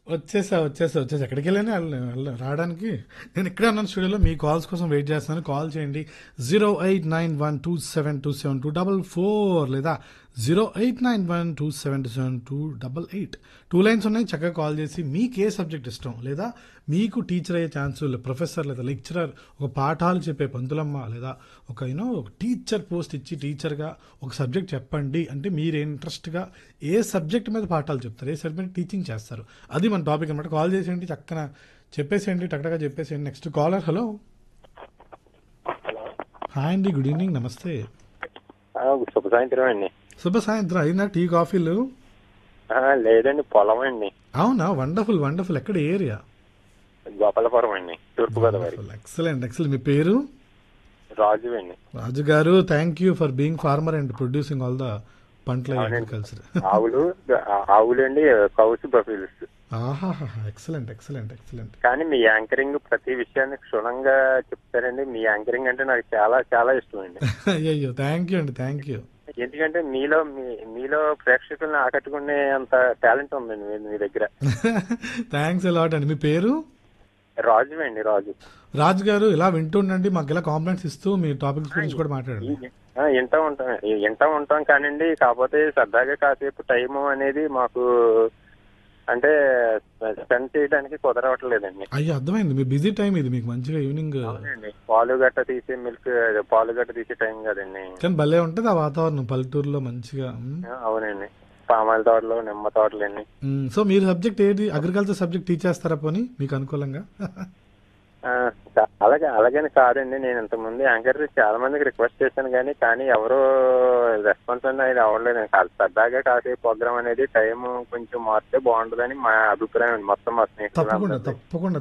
వచ్చేసా వచ్చేసా వచ్చేసా ఎక్కడికి వెళ్ళాను వెళ్ళ- వెళ్ళ- రావడానికి నేను ఇక్కడే ఉన్నాను స్టూడియోలో మీ కాల్స్ కోసం వెయిట్ చేస్తున్నాను కాల్ చేయండి zero eight nine one two seven two seven two double four లేదా zero eight nine one two seven two seven two double eight two lines ఉన్నాయి చక్కగా కాల్ చేసి మీకు ఏ సబ్జెక్ట్ ఇష్టం లేదా మీకు టీచర్ అయ్యే ఛాన్స్ ప్రొఫెసర్ లేదా లెక్చరర్ ఒక పాఠాలు చెప్పే పంతులమ్మ లేదా ఒక యూనో ఒక టీచర్ పోస్ట్ ఇచ్చి టీచర్గా ఒక సబ్జెక్ట్ చెప్పండి అంటే మీరు ఇంట్రెస్ట్గా ఏ సబ్జెక్ట్ మీద పాఠాలు చెప్తారు ఏ సబ్జెక్ట్ టీచింగ్ చేస్తారు అది మన టాపిక్ అనమాట కాల్ చేసేయండి చక్కన చెప్పేసేయండి టక్టగా చెప్పేసేయండి నెక్స్ట్ కాలర్ హలో హాయ్ అండి గుడ్ ఈవినింగ్ నమస్తే ఆ, శుభ సాయంత్రం అండి శుభ సాయంత్రం అయినా టీ కాఫీలు ఆ, లేదండి పొలం అండి అవునా వండర్ఫుల్ వండర్ఫుల్ ఎక్కడ ఏరియా గోపాలపురం అండి తూర్పుగోదావరి ఎక్సలెంట్ ఎక్సలెంట్ మీ పేరు రాజు అండి రాజు గారు thank you for being farmer and producing all the పంటల అవునండి. అగ్రికల్చర్ ఆవులు ఆ- ఆవులు అండి కౌస్ బఫీల్స్ ఆహాహా ఎక్సలెంట్ ఎక్సలెంట్ ఎక్సలెంట్ కానీ మీ యాంకరింగ్ ప్రతి విషయాన్ని క్షుణ్ణంగా చెప్తారండి మీ యాంకరింగ్ అంటే నాకు చాలా చాలా ఇష్టం అండి అయ్యో థ్యాంక్ యూ అండి థ్యాంక్ యూ ఎందుకంటే మీలో మీ- మీలో ప్రేక్షకుల్ని ఆకట్టుకునే అంత టాలెంట్ ఉందండి మీ- మీ దగ్గర థ్యాంక్స్ అలాట్ అండి మీ పేరు రాజు అండి రాజు రాజు గారు ఇలా వింటుండండి మాకు ఇలా కాంప్లైంట్స్ ఇస్తూ మీ టాపిక్స్ గురించి కూడా మాట్లాడండి ఆ, వింటా ఉంటాం వింటా ఉంటాం కానివ్వండి కాకపోతే సరదాగా కాసేపు టైం అనేది మాకు అంటే స్పెండ్ చేయడానికి కుదరవట్లేదండి అయ్యో అర్థమైంది మీ బిజీ టైం ఇది మీకు మంచిగా ఈవినింగ్ అవునండి పాలు గట్ట తీసే మిల్క్ పాలు గట్ట తీసే టైం కదండి కానీ భలే ఉంటుంది ఆ వాతావరణం పల్లెటూరులో మంచిగా మ్. ఆ, అవునండి పామాయిల తోటలు నిమ్మ తోటలండి మ్, సో మీరు సబ్జెక్ట్ ఏది అగ్రికల్చర్ సబ్జెక్ట్ టీచ్ చేస్తారా పోనీ మీకు అనుకూలంగా ఆ, చా- అలాగే అలాగని కాదండి నేను ఇంతకుముందు యాంకర్ చాలా మందికి రిక్వెస్ట్ చేశాను కానీ కానీ ఎవరు రెస్పాన్స్ అనేది అవ్వలేదు కాదు సరదాగా కాసేపు ప్రోగ్రామ్ అనేది టైం కొంచెం మారితే బాగుంటుందని మా అభిప్రాయం అండి మొత్తం మా తప్పకుండా స్నేహితులు తప్పకుండా